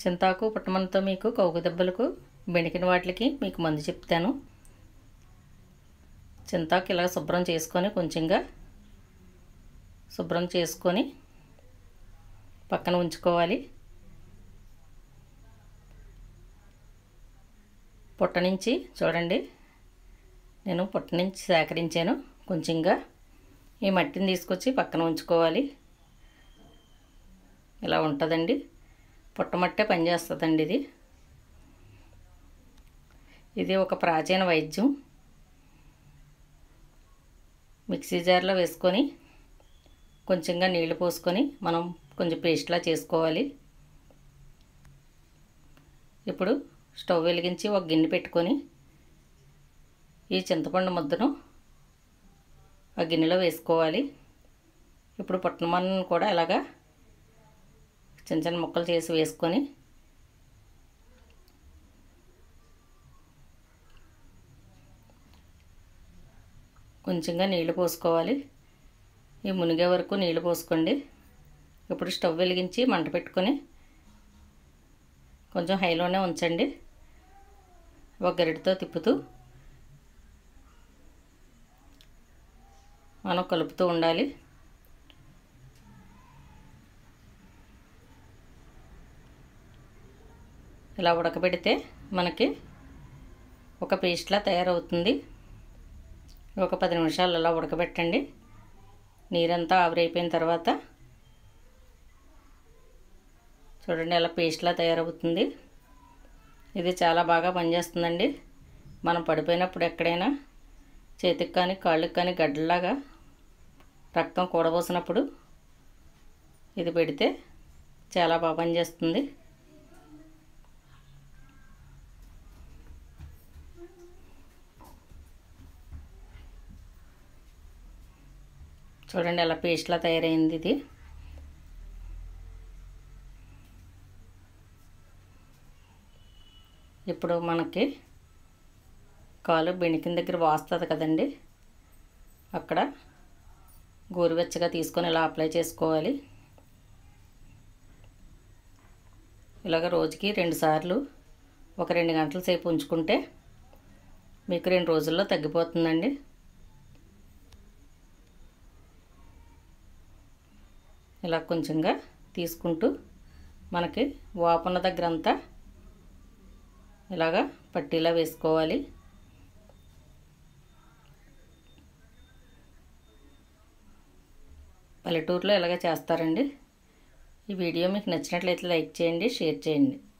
చింతాకు పుట్టమనతో మీకు కౌగు దెబ్బలకు బెణికిన వాటికి మీకు మందు చెప్తాను చింతాకు ఇలా శుభ్రం చేసుకొని కొంచెంగా శుభ్రం చేసుకొని పక్కన ఉంచుకోవాలి పుట్ట నుంచి చూడండి నేను పుట్ట నుంచి సేకరించాను కొంచెంగా ఈ మట్టిని తీసుకొచ్చి పక్కన ఉంచుకోవాలి ఇలా ఉంటుందండి పుట్టమట్టే పనిచేస్తుందండి ఇది ఇది ఒక ప్రాచీన వైద్యం మిక్సీ జార్లో వేసుకొని కొంచెంగా నీళ్లు పోసుకొని మనం కొంచెం పేస్ట్లా చేసుకోవాలి ఇప్పుడు స్టవ్ వెలిగించి ఒక గిన్నె పెట్టుకొని ఈ చింతపండు ముద్దను ఆ గిన్నెలో వేసుకోవాలి ఇప్పుడు పుట్టమన్నను కూడా ఇలాగా చిన్న చిన్న ముక్కలు చేసి వేసుకొని కొంచెంగా నీళ్లు పోసుకోవాలి ఈ మునిగే వరకు నీళ్లు పోసుకోండి ఇప్పుడు స్టవ్ వెలిగించి మంట పెట్టుకొని కొంచెం హైలోనే ఉంచండి ఒక గరిటతో తిప్పుతూ మనం కలుపుతూ ఉండాలి ఇలా ఉడకబెడితే మనకి ఒక పేస్ట్లా తయారవుతుంది ఒక పది నిమిషాలు అలా ఉడకబెట్టండి నీరంతా ఆవిరైపోయిన తర్వాత చూడండి అలా పేస్ట్లా తయారవుతుంది ఇది చాలా బాగా పనిచేస్తుందండి మనం పడిపోయినప్పుడు ఎక్కడైనా చేతికి కానీ కాళ్ళకి కానీ గడ్డలాగా రక్తం కూడబోసినప్పుడు ఇది పెడితే చాలా బాగా పనిచేస్తుంది చూడండి అలా పేస్ట్లా తయారైంది ఇది ఇప్పుడు మనకి కాలు బెణికిన దగ్గర వాస్తుంది కదండి అక్కడ గోరువెచ్చగా తీసుకొని ఇలా అప్లై చేసుకోవాలి ఇలాగ రోజుకి రెండు సార్లు ఒక రెండు గంటల సేపు ఉంచుకుంటే మీకు రెండు రోజుల్లో తగ్గిపోతుందండి ఇలా కొంచెంగా తీసుకుంటూ మనకి వాపున్న దగ్గర అంతా ఇలాగా పట్టీలా వేసుకోవాలి పల్లెటూరులో ఇలాగ చేస్తారండి ఈ వీడియో మీకు నచ్చినట్లయితే లైక్ చేయండి షేర్ చేయండి